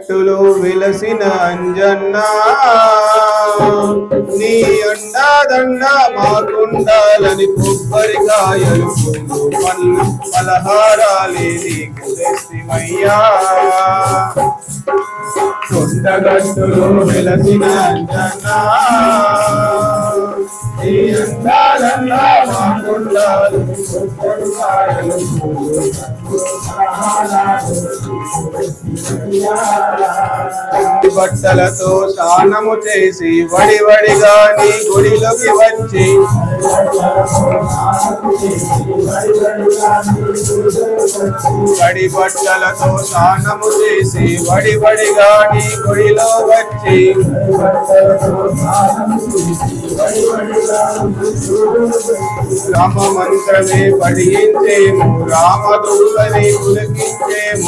కొండగట్టులు విలసిన అంజన్నా నీ అండాదండ మాకుండాలని కొబ్బరికాయలు పూలు పళ్ళు పలహారాలే నీకు తెస్తిమయ్యా కొండగట్టులు వెలసిన అంజన్నా నీ అండాదండ మాకుండాలని కొబ్బరికాయలు పూలు ఇంటి బట్టలతో స్నానము చేసి వడి వడిగా నీ గుడిలోకి వచ్చి వడి బట్టలతో స్నానము చేసి వడి వడిగా నీ గుడిలో వచ్చి రామ మంత్రమే పఠించేము రామదూతని పులకించేము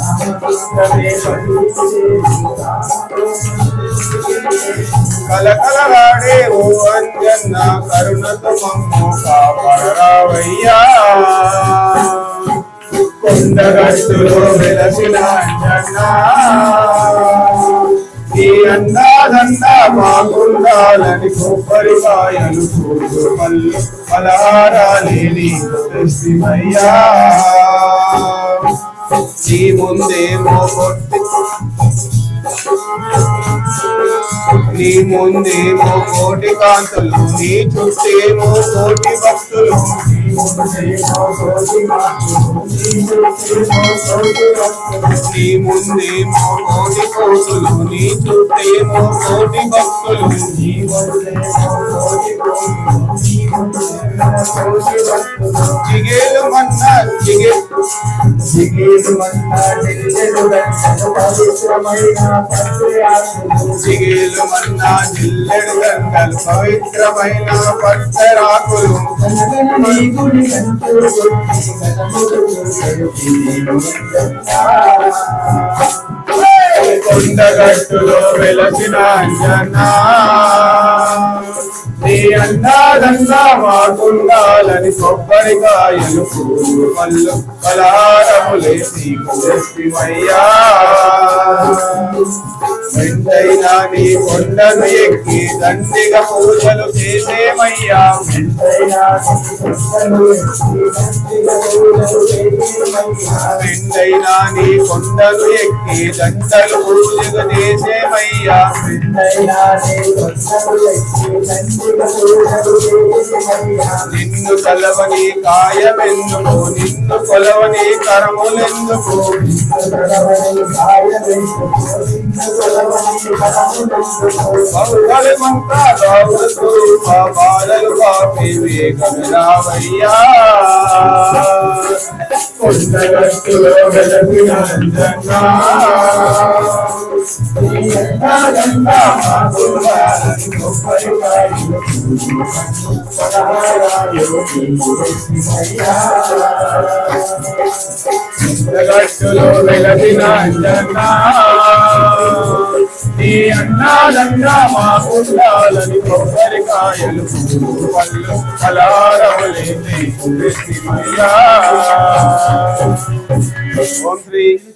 కలకలలాడే ఓ అంజన్న కరుణతో మమ్ము కాపాడరావయ్యా కొండగట్టులో వెలసిన అంజన్న ఈ అన్నాదండ మాకుండాలని కొబ్బరికాయలు పూలు పళ్ళు పలహారాలేని తెస్తిమయ్యా నీ ముందేమో కొట్టి నీ ముందేమో కోటి కాంతులు నీ చుట్టేమో కోటి భక్తులు నీ ముందేమో కోటి కోతులు నీ చుట్టేమో కోటి భక్తులు జిగేలు మన్న జిగే జిగేలు మన్న జిల్లెడు గంగలు పవిత్రమైన పట్టరాకులు కొండగట్టులో వెలసిన అంజనా నీ అన్నాదంగా మాకుండాలని కొబ్బరికాయలు పూలు పళ్ళు పలహారములేసి కులసిమయ్యా వెంటైనా నీ కొండను ఎక్కి దండిగా పూజలు చేసేమయ్యా వెంటైనా నీ కొండను ఎక్కి దండలు పూజలు చేసేమయ్యా నిన్ను కలవని కాయమెందుకు నిన్ను కొలవని కరములెందుకు బహుబలమంతా రావులతో బాలలు పాపి వేగమిరావయ్యా కొండగట్టులో వెలసిన అంజన్నా జగత్తులో వెలసిన అంజన్నా నీ అన్నాదంగా మా ఉండాలని కొబ్బరికాయలు పూలు పళ్ళు ఫలారములేని ఓం శ్రీ